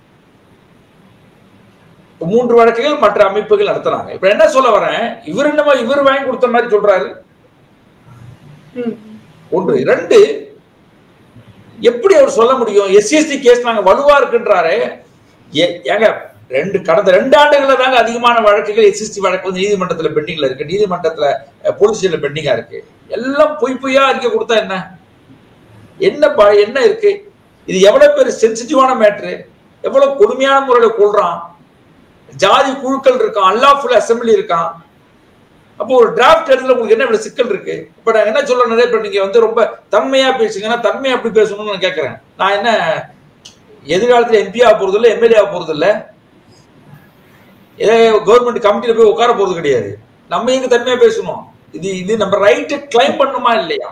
இப்ப மூன்று வழக்குகள் மற்ற அமைப்புகள் நடத்துறாங்க இப்ப என்ன சொல்ல வரேன் இவர் என்னமோ இவர் வாங்கி கொடுத்த மாதிரி சொல்றாரு ம் ஒன்று ரெண்டு எப்படி அவர் சொல்ல முடியும் எஸ்சிஎஸ்டி கேஸ் நாங்க வலுவா இருக்குன்றாரு ஏ- ஏங்க ரெண்டு கடந்த ரெண்டு ஆண்டுகள்ல தாங்க அதிகமான வழக்குகள் எஸ்எஸ்டி வழக்கு வந்து நீதிமன்றத்துல பெண்டிங்ல இருக்கு நீதிமன்றத்துல போலீஸ் ஸ்டேஷன்ல பெண்டிங்கா இருக்கு எல்லாம் பொய் பொய்யா அறிக்கை கொடுத்தா என்ன என்ன ப- என்ன இருக்கு இது எவ்வளவு பேர் சென்சிட்டிவான மேட்ரு எவ்வளவு கொடுமையான முறையில கொள்றான் ஜாதி குழுக்கள் இருக்கான் அல்லாஃபுல் அசம்பிளி இருக்கான் அப்போ ஒரு டிராஃப்ட் எடுத்துல உங்களுக்கு என்ன இவ்வளவு சிக்கல் இருக்கு இப்ப நான் என்ன சொல்ல நிறைய பேர் நீங்க வந்து ரொம்ப தன்மையா பேசுங்கன்னா தன்மையா அப்படி பேசணும்னு நான் கேட்கறேன் நான் என்ன எதிர்காலத்துல எம்பி ஆக போறது இல்ல எம்எல்ஏ ஆக போறது இல்ல ஏதோ கவர்மெண்ட் கமிட்டியில போய் உட்கார போறது கிடையாது நம்ம எங்க தன்மையா பேசணும் இது இது நம்ம ரைட்டு கிளைம் பண்ணுமா இல்லையா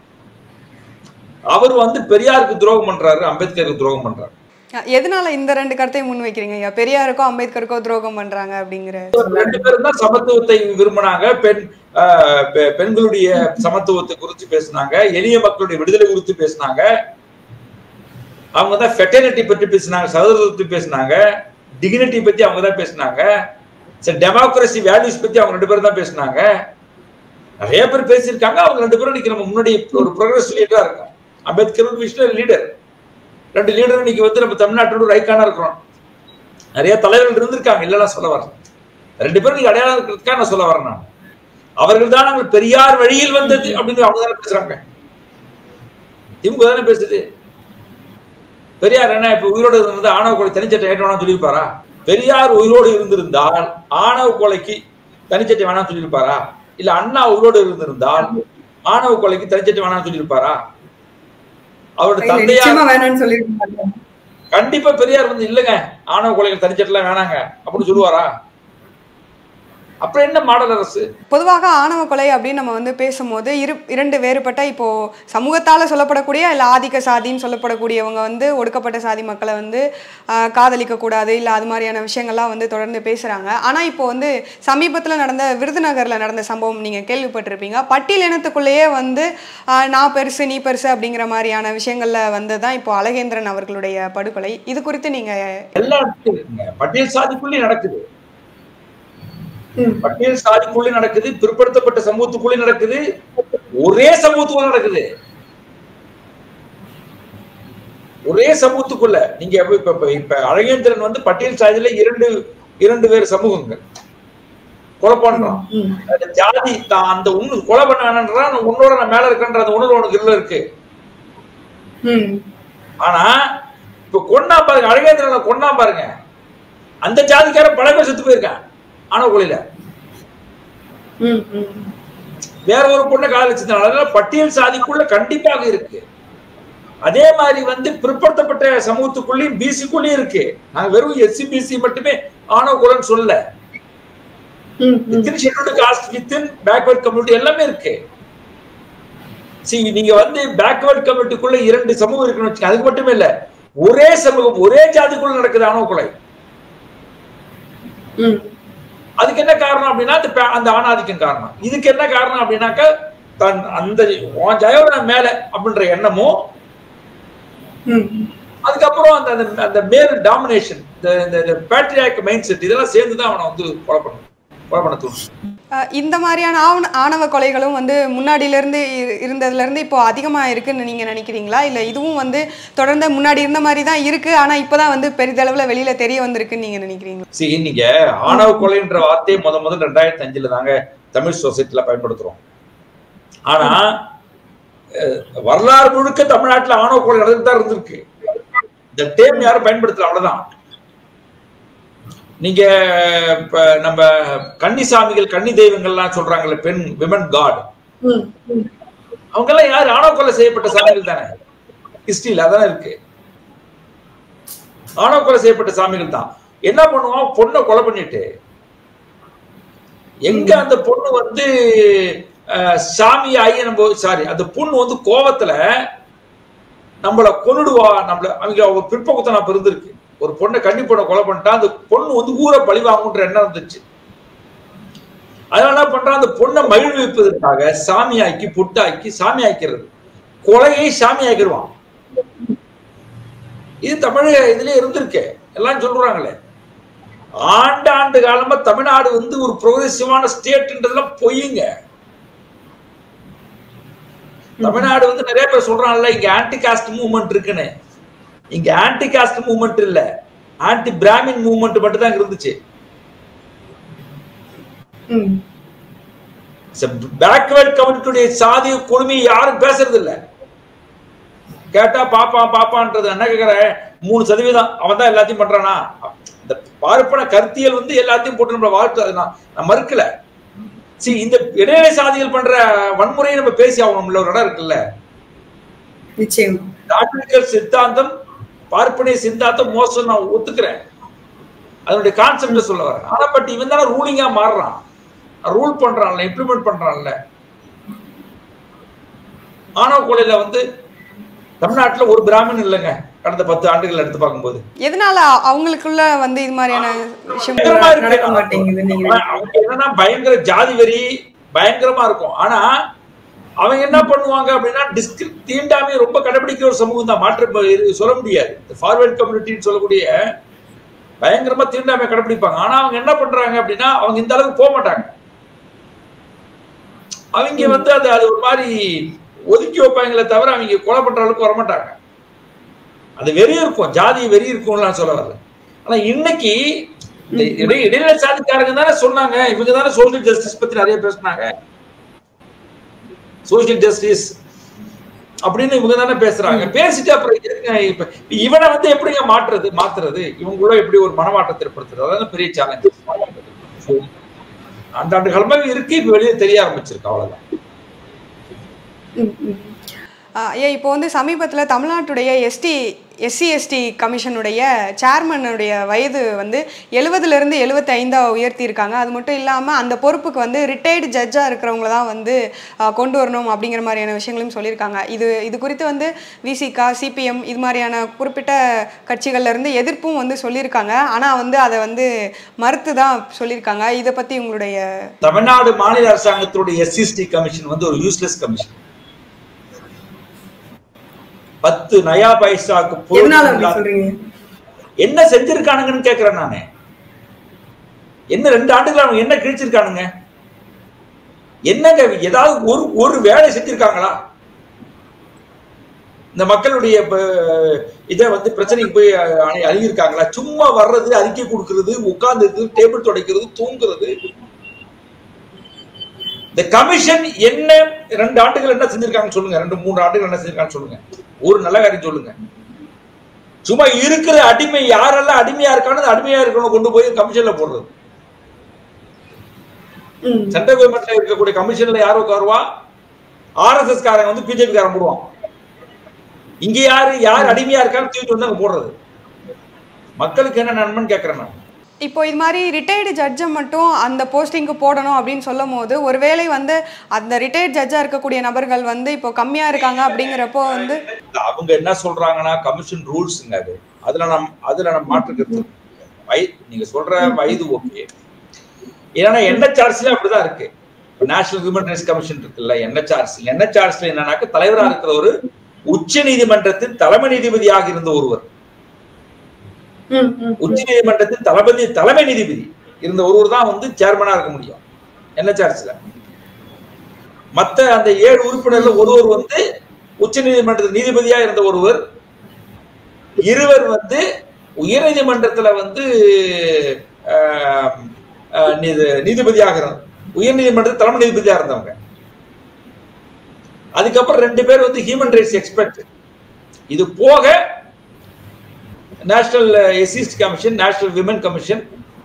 அவர் வந்து பெரியாருக்கு துரோகம் பண்றாரு அம்பேத்கருக்கு துரோகம் பண்றாரு அஹ் எதனால இந்த ரெண்டு கருத்தையும் முன் வைக்கிறீங்க ஐயா பெரியாருக்கோ அம்பேத்கருக்கோ துரோகம் பண்றாங்க அப்படிங்கிற ரெண்டு பேரும் தான் சமத்துவத்தை விரும்பினாங்க பெண் ஆஹ் பெ- பெண்களுடைய சமத்துவத்தை குறித்து பேசினாங்க எளிய மக்களுடைய விடுதலை குறித்து பேசினாங்க அவங்க தான் ஃபெட்டர்னிட்டி பற்றி பேசினாங்க சகோதரத்தை பேசினாங்க டிகினிட்டி பத்தி அவங்க தான் பேசினாங்க சரி டெமோக்ரஸி வேல்யூஸ் பத்தி அவங்க ரெண்டு பேரும் தான் பேசினாங்க நிறைய பேர் பேசியிருக்காங்க அவங்க ரெண்டு பேரும் இன்னைக்கு நம்ம முன்னாடி ஒரு ப்ரோக்ரஸ் லீடரா இருக்கோம் அம்பேத்கர் ஒரு விஷயம் லீடர் ரெண்டு லீடர் இன்னைக்கு வந்து நம்ம தமிழ்நாட்டோட ஒரு ஐக்கானா இருக்கிறோம் நிறைய தலைவர்கள் இருந்திருக்காங்க இல்லைன்னா சொல்ல வரேன் ரெண்டு பேரும் நீங்க அடையாளம் இருக்கிறதுக்காக நான் சொல்ல வரேன் நான் அவர்கள் தான் நாங்கள் பெரியார் வழியில் வந்தது அப்படின்னு அவங்க தானே பேசுறாங்க திமுக தானே பேசுது பெரியார் என்ன இப்ப உயிரோடு இருந்தது ஆணவ கொலை தனிச்சட்டை ஏற்ற வேணாம் சொல்லியிருப்பாரா பெரியார் உயிரோடு இருந்திருந்தால் ஆணவ கொலைக்கு தனிச்சட்டை வேணாம் சொல்லியிருப்பாரா இல்ல அண்ணா உயிரோடு இருந்திருந்தால் ஆணவ கொலைக்கு தனிச்சட்டை வேணாம் சொல்லியிருப்பாரா அவரோட இல்ல, தந்தையார் நிச்சயமா வேணாம்னு சொல்லிருக்காங்க கண்டிப்பா பெரியார் வந்து இல்லைங்க ஆணவ கொலைகள் தனிச்சட்டெல்லாம் வேணாங்க அப்படின்னு சொல்லுவாரா அப்புறம் என்ன மாடல் அரசு பொதுவாக ஆணவ கொலை அப்படின்னு நம்ம வந்து பேசும்போது இரு இரண்டு வேறுபட்ட இப்போ சமூகத்தால் சொல்லப்படக்கூடிய இல்லை ஆதிக்க சாதின்னு சொல்லப்படக்கூடியவங்க வந்து ஒடுக்கப்பட்ட சாதி மக்களை வந்து ஆஹ், காதலிக்க கூடாது இல்லை அது மாதிரியான விஷயங்கள்லாம் வந்து தொடர்ந்து பேசுகிறாங்க ஆனால் இப்போ வந்து சமீபத்தில் நடந்த விருதுநகரில் நடந்த சம்பவம் நீங்கள் கேள்விப்பட்டிருப்பீங்க பட்டியல் இனத்துக்குள்ளேயே வந்து ஆஹ், நான் பெருசு நீ பெருசு அப்படிங்கிற மாதிரியான விஷயங்களில் வந்து தான் இப்போ அழகேந்திரன் அவர்களுடைய படுகொலை இது குறித்து நீங்கள் எல்லா இடத்துலயும் இருக்குங்க பட்டியல் சாதிக்குள்ளே நடக்குது ம் பட்டியல் சாதிக்குள்ளே நடக்குது பிற்படுத்தப்பட்ட சமூகத்துக்குள்ளே நடக்குது ஒரே சமூகத்துக்குள்ள நடக்குது ஒரே சமூகத்துக்குள்ள நீங்க இப்ப இப்ப- இப்ப இப்ப அழகேந்திரன் வந்து பட்டியல் சாதியில இரண்டு இரண்டு வேறு சமூகங்கள் கொலை பண்றான் ம் அந்த ஜாதி தான் அந்த உண்ணு கொலை பண்ண வேணான்றா நான் உன்னோட நான் மேல இருக்கேன்ற அந்த உணர்வு உனக்கு இல்ல இருக்கு ம் ஆனா இப்ப கொண்டா பாருங்க அழகேந்திரனை கொண்டா பாருங்க அந்த ஜாதிக்காரன் பல பேர் செத்து போயிருக்கான் ஆணவ கொலையில ம் ம் வேற ஒரு பொண்ணை காதலிச்சதுனால அதனால பட்டியல் சாதிக்குள்ள கண்டிப்பாக இருக்கு அதே மாதிரி வந்து பிற்படுத்தப்பட்ட சமூகத்துக்குள்ளேயும் பிசிக்குள்ளேயும் இருக்கு நாங்க வெறும் எஸ்சி பிசி மட்டுமே ஆணவ கொலைன்னு சொல்லல ம், ம். Within scheduled caste within backward community எல்லாமே இருக்கு சி நீங்க வந்து பேக்வர்ட் கம்யூனிட்டிக்குள்ள இரண்டு சமூகம் இருக்குன்னு வச்சுக்க அதுக்கு மட்டுமே இல்ல ஒரே சமூகம் ஒரே ஜாதிக்குள்ள நடக்குது ஆணவ கொலை ம். அதுக்கு என்ன காரணம் அப்படின்னா அந்த பே- அந்த ஆணாதிக்கம் காரணம் இதுக்கு என்ன காரணம் அப்படின்னாக்கா தன் அந்த உன் ஜெயவன மேல அப்படின்ற எண்ணமும் ம். அதுக்கப்புறம் அந்த அந்த- அந்த மேல் டாமினேஷன் இந்த பேட்ரியாக் மைண்ட் செட் இதெல்லாம் சேர்ந்து தான் அவனை வந்து கொலை பண்ண கொலை பண்ண தோணும் அஹ் இந்த மாதிரியான ஆவண ஆணவ கொலைகளும் வந்து முன்னாடியிலேருந்து இருந்ததுலேருந்து இப்போ அதிகமாக இருக்குன்னு நீங்கள் நினைக்கிறீங்களா இல்லை இதுவும் வந்து தொடர்ந்து முன்னாடி இருந்த மாதிரி தான் இருக்குது ஆனால் இப்போ தான் வந்து பெரிதளவில் வெளியில் தெரிய வந்திருக்குன்னு நீங்கள் நினைக்கிறீங்களா see நீங்க ஆணவ கொலைன்ற வார்த்தையை முத முதல் ரெண்டாயிரத்தி அஞ்சுல தாங்க தமிழ் சொசைட்டில பயன்படுத்துறோம் ஆனா அஹ், வரலாறு முழுக்க தமிழ்நாட்டுல ஆணவ கொலை நடந்துட்டு தான் இருந்திருக்கு இந்த டேம் யாரும் பயன்படுத்தல அவ்வளவுதான் நீங்க இப்ப நம்ம கன்னிசாமிகள் கன்னி தெய்வங்கள்லாம் சொல்றாங்கல்ல பெண் விமன் காட் ம். ம். அவங்க எல்லாம் யாரு ஆணவ கொலை செய்யப்பட்ட சாமிகள் தானே ஹிஸ்டரியில அதானே இருக்கு ஆணவ கொலை செய்யப்பட்ட சாமிகள் தான் என்ன பண்ணுவான் பொண்ணை கொலை பண்ணிட்டு எங்க அந்த பொண்ணு வந்து அஹ், சாமி ஆகி நம்ம சாரி அந்த பொண்ணு வந்து கோவத்துல நம்மள கொன்னுடுவா நம்மள அவங்க அவங்க பிற்போக்கத்தனம் அப்ப இருந்திருக்கு ஒரு பொண்ணை கன்னி பொண்ணை கொலை பண்ணிட்டா அந்த பொண்ணு வந்து ஊரை பழி வாங்குன்ற எண்ணம் இருந்துச்சு அதனால என்ன பண்றான் அந்த பொண்ணை மகிழ்விப்பதற்காக சாமியாக்கி புட்டாக்கி சாமி ஆக்கிறது கொலையை சாமி ஆக்கிடுவான் இது தமிழக இதுல இருந்திருக்கு எல்லாம் சொல்றாங்களே ஆண்டு ஆண்டு காலமா தமிழ்நாடு வந்து ஒரு ப்ரோகிரசிவான ஸ்டேட்ன்றதுலாம் பொய்யுங்க தமிழ்நாடு வந்து நிறைய பேர் சொல்றாங்கல்ல இங்க ஆன்டி காஸ்ட் மூவ்மெண்ட் இருக்குன்னு இங்க ஆன்டி காஸ்ட் மூவ்மெண்ட் இல்ல ஆன்டி பிராமின் மூவ்மெண்ட் மட்டும் தான் இருந்துச்சு ம். பேக்வேர்ட் கம்யூனிட்டியுடைய சாதி கொடுமை யாரும் பேசுறது இல்ல கேட்டா பாப்பான் பாப்பான்றது என்ன கேக்குற மூணு சதவீதம் அவன் தான் எல்லாத்தையும் பண்றானா இந்த பார்ப்பன கருத்தியல் வந்து எல்லாத்தையும் போட்டு நம்மள வாழ்த்து அது நான் நான் மறுக்கல சரி இந்த இடைநிலை சாதிகள் பண்ற வன்முறையை நம்ம பேசி ஆகணும்ல ஒரு இடம் இருக்குல்ல நிச்சயமா டாக்டர்கள் சித்தாந்தம் பார்ப்பனை சித்தாந்தம் மோசம் நான் ஒத்துக்கிறேன் அதனுடைய கான்செப்ட் சொல்ல வரேன் ஆனா பட் இவன் தானே ரூலிங்கா மாறுறான் ரூல் பண்றான்ல இம்ப்ளிமெண்ட் பண்றான்ல ஆணவ கொலையில வந்து தமிழ்நாட்டுல ஒரு பிராமணன் இல்லைங்க கடந்த பத்து ஆண்டுகள் எடுத்து பார்க்கும்போது எதனால அவங்களுக்குள்ள வந்து இது மாதிரியான விஷயம் பயங்கரமா இருக்கு. நடக்க மாட்டேங்குது நீங்க அவன் அவங்க என்னன்னா பயங்கர ஜாதி வெறி பயங்கரமா இருக்கும் ஆனா அவங்க என்ன பண்ணுவாங்க அப்படின்னா டிஸ்கிரி தீண்டாமை ரொம்ப கடைபிடிக்கிற ஒரு சமூகம் தான் மாற்ற இது சொல்ல முடியாது ஃபார்வர்ட் கம்யூனிட்டின்னு சொல்லக்கூடிய பயங்கரமா தீண்டாமை கடைபிடிப்பாங்க ஆனா அவங்க என்ன பண்றாங்க அப்படின்னா அவங்க இந்த அளவுக்கு போக மாட்டாங்க அவங்க வந்து அது அது ஒரு மாதிரி ஒதுக்கி வைப்பாங்களே தவிர அவங்க கொலை பண்ற அளவுக்கு வரமாட்டாங்க அது வெறி இருக்கும் ஜாதி வெறி இருக்கும்லாம் சொல்ல வரல ஆனா இன்னைக்கு இந்த இடை- இடைநிலை சாதிக்காரங்க தானே சொன்னாங்க இவங்க தானே சோசியல் ஜஸ்டிஸ் பத்தி நிறைய பேசுனாங்க சோசியல் ஜஸ்டிஸ் அப்படின்னு இவங்க தானே பேசுறாங்க பேசிட்டு அப்புறம் எதுக்குங்க இப்ப இவனை வந்து எப்படிங்க மாற்றுறது மாத்துறது இவங்களோட எப்படி ஒரு மனமாற்றத்தை ஏற்படுத்துறது அதான் பெரிய சேலஞ்ச் ஆண்டாண்டு காலமாக இருக்கு இப்ப வெளியே தெரிய ஆரம்பிச்சிருக்கு அவ்வளவுதான் ம், ம். ஏன் இப்போ வந்து சமீபத்தில் தமிழ்நாட்டுடைய எஸ்டி எஸ்சி எஸ்டி கமிஷனுடைய சேர்மனுடைய வயது வந்து எழுபதுலேருந்து எழுபத்தி ஐந்தாக உயர்த்தியிருக்காங்க அது மட்டும் இல்லாமல் அந்த பொறுப்புக்கு வந்து ரிட்டையர்டு ஜட்ஜாக இருக்கிறவங்கள தான் வந்து ஆ, கொண்டு வரணும் அப்படிங்கிற மாதிரியான விஷயங்களையும் சொல்லியிருக்காங்க இது இது குறித்து வந்து விசிகா சிபிஎம் இது மாதிரியான குறிப்பிட்ட கட்சிகள்ல இருந்து எதிர்ப்பும் வந்து சொல்லியிருக்காங்க ஆனால் வந்து அதை வந்து மறுத்து தான் சொல்லியிருக்காங்க இதை பற்றி உங்களுடைய தமிழ்நாடு மாநில அரசாங்கத்துடைய எஸ்சிஎஸ்டி கமிஷன் வந்து ஒரு யூஸ்லெஸ் கமிஷன் பத்து நயா பைசாக்கு பொருள் எதனால அப்படி இல்லாத- சொல்றீங்க என்ன செஞ்சிருக்கானுங்கன்னு கேக்குறேன் நானு என்ன ரெண்டு ஆண்டுகள் அவங்க என்ன கிழிச்சிருக்கானுங்க என்னங்க ஏதாவது ஒரு ஒரு வேலை செஞ்சிருக்காங்களா இந்த மக்களுடைய ப- இதை வந்து பிரச்சனைக்கு போய் அணி- அணுகியிருக்காங்களா சும்மா வர்றது அறிக்கை கொடுக்கறது உட்கார்ந்து டேபிள் துடைக்கிறது தூங்குறது இந்த கமிஷன் என்ன ரெண்டு ஆண்டுகள் என்ன செஞ்சிருக்காங்கன்னு சொல்லுங்க ரெண்டு மூன்று ஆண்டுகள் என்ன செஞ்சிருக்காங்கன்னு சொல்லுங்க ஒரு நல்ல காரியம் சொல்லுங்க சும்மா இருக்கிற அடிமை யாரெல்லாம் அடிமையா இருக்கானோ அந்த அடிமையா இருக்கணும் கொண்டு போய் கமிஷன்ல போடுறது ம். சென்ட்ரல் கவர்மெண்ட்ல இருக்கக்கூடிய கமிஷன்ல யார் உட்காருவா ஆர்எஸ்எஸ் காரங்க வந்து பிஜேபி காரன் போடுவான் இங்க யாரு யார் அடிமையா இருக்கான்னு தூக்கிட்டு வந்து அங்க போடுறது மக்களுக்கு என்ன நன்மைன்னு கேட்கறேன் நான் இப்போ இது மாதிரி ரிட்டையர்டு ஜட்ஜை மட்டும் அந்த போஸ்டிங்க்கு போடணும் அப்படின்னு சொல்லும் போது ஒருவேளை வந்து அந்த ரிட்டையர்ட் ஜட்ஜாக இருக்கக்கூடிய நபர்கள் வந்து இப்போ கம்மியாக இருக்காங்க அப்படிங்கிறப்போ வந்து அவங்க என்ன சொல்றாங்கன்னா கமிஷன் ரூல்ஸ்ங்க அது அதுல நம் அதுல நம்ம மாற்றுக்கிறது வய நீங்க சொல்ற வயது ஓகே ஏன்னா என்ஹெச்ஆர்சில அப்படிதான் இருக்கு நேஷனல் ஹியூமன் ரைட்ஸ் கமிஷன் இருக்குல்ல என்ஹெச்ஆர்சி என்ஹெச்ஆர்சி என்னன்னாக்க தலைவரா இருக்கிற ஒரு உச்ச நீதிமன்றத்தின் தலைமை நீதிபதியாக இருந்த ஒருவர் ம், ம். உச்ச நீதிமன்றத்தின் தளபதி தலைமை நீதிபதி இருந்த ஒருவர் தான் வந்து சேர்மனா இருக்க முடியும் என்ஹெச்ஆர்சில மத்த அந்த ஏழு உறுப்பினர்ல ஒருவர் வந்து உச்ச நீதிமன்றத்தில் நீதிபதியா இருந்த ஒருவர் இருவர் வந்து உயர்நீதிமன்றத்துல வந்து ஆஹ், ஆஹ், நீதி- நீதிபதியாக இருந்த உயர்நீதிமன்றத்தில் தலைமை நீதிபதியா இருந்தவங்க அதுக்கப்புறம் ரெண்டு பேர் வந்து ஹியூமன் ரைட்ஸ் எக்ஸ்பர்ட் இது போக national SC ST commission national women commission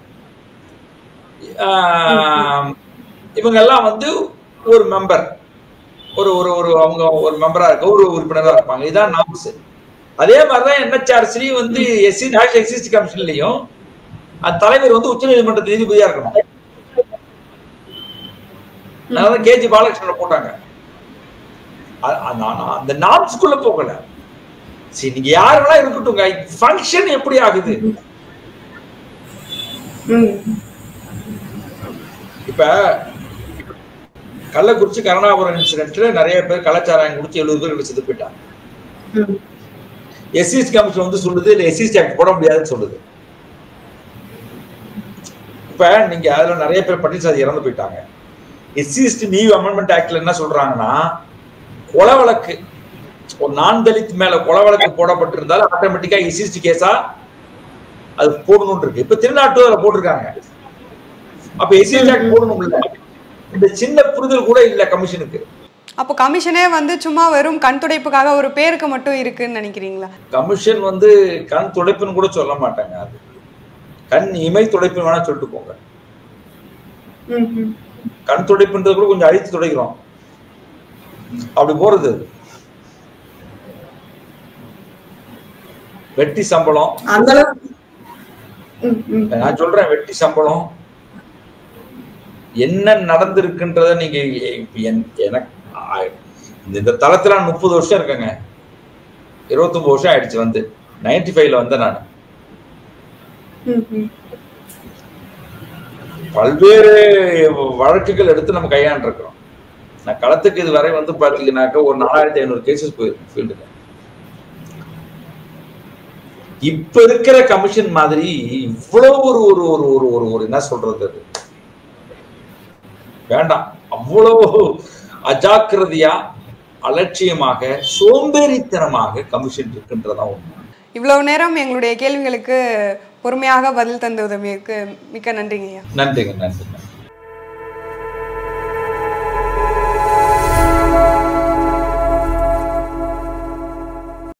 இவங்க எல்லாம் வந்து ஒரு மெம்பர் ஒரு ஒரு ஒரு அவங்க ஒரு மெம்பரா இருக்க ஒரு உறுப்பினரா இருப்பாங்க இதான் நாம்ஸ் அதே மாதிரிதான் என்ஹெச்ஆர்சிலையும் வந்து எஸ்சி நேஷனல் எக்ஸிஸ்ட் கமிஷன்லயும் அந்த தலைவர் வந்து உச்ச நீதிமன்ற நீதிபதியா இருக்கணும் அதனால கேஜி பாலகிருஷ்ணனை போட்டாங்க அ- அ- நான் அந்த நாம்ஸ்குள்ள போகல சரி நீங்க யாரு வேணா இருக்கட்டும்ங்க ஃபங்க்ஷன் எப்படி ஆகுது ம். இப்ப கள்ளக்குறிச்சி கருணாபுரம் இன்சிடென்ட்ல நிறைய பேர் கலாச்சாரம் குடிச்சு எழுபது பேர் செத்து போயிட்டாங்க ம். எஸ்சிஎஸ் கமிஷன் வந்து சொல்லுது இல்ல எஸ்சிஎஸ் ஆக்ட் போட முடியாதுன்னு சொல்லுது இப்ப நீங்க அதுல நிறைய பேர் பட்டியல் இறந்து போயிட்டாங்க எஸ்சிஎஸ்டி நியூ அமெண்ட்மெண்ட் ஆக்ட்ல என்ன சொல்றாங்கன்னா கொலை வழக்கு ஒரு நான் தலித் மேல கொலை வழக்கு போடப்பட்டிருந்தாலும் ஆட்டோமேட்டிக்கா எஸ்சிஎஸ்டி கேஸா அது போடணும்னு இருக்கு இப்ப திருநாட்டு அதுல போட்டிருக்காங்க அப்ப எஸ்சிஎஸ்டி ஆக்ட் போடணும் இல்ல இந்த சின்ன புரிதல் கூட இல்ல கமிஷனுக்கு அப்போ கமிஷனே வந்து சும்மா வெறும் கண் துடைப்புக்காக ஒரு பேருக்கு மட்டும் இருக்குன்னு நினைக்கிறீங்களா கமிஷன் வந்து கண் துடைப்புன்னு கூட சொல்ல மாட்டாங்க அது கண் இமை துடைப்பு வேணா சொல்லிட்டு போங்க ம், ம். கண் துடைப்புன்றது கூட கொஞ்சம் அழித்து துடைக்கிறோம் அப்படி போறது அது. வெட்டி சம்பளம் அந்த அளவுக்கு ம், ம். நான் சொல்றேன் வெட்டி சம்பளம் என்ன நடந்திருக்குன்றத நீங்க இப்ப என்- எனக்கு ஆ- இந்த தளத்துல நான் முப்பது வருஷம் இருக்கேங்க இருபத்தொன்பது வருஷம் ஆயிடுச்சு வந்து நைன்டி ஃபைவ்ல வந்தேன் நான் ம், ம். பல்வேறு வழக்குகள் எடுத்து நம்ம கையாண்டிருக்கிறோம் நான் களத்துக்கு இது வரை வந்து பாத்தீங்கன்னாக்க ஒரு நாலாயிரத்தி ஐநூறு கேசஸ் போயிருக்கு ஃபீல்டுல இப்ப இருக்கிற கமிஷன் மாதிரி இவ்வளவு ஒரு ஒரு ஒரு ஒரு ஒரு ஒரு என்ன சொல்றது அது வேண்டாம் அவ்வளவு அஜாக்கிரதையா அலட்சியமாக சோம்பேறித்தனமாக கமிஷன் இருக்கின்றதா உண்மை இவ்வளவு நேரம் எங்களுடைய கேள்விகளுக்கு பொறுமையாக பதில் தந்த உதவிக்கு மிக்க நன்றிங்க ஐயா நன்றிங்க நன்றிங்க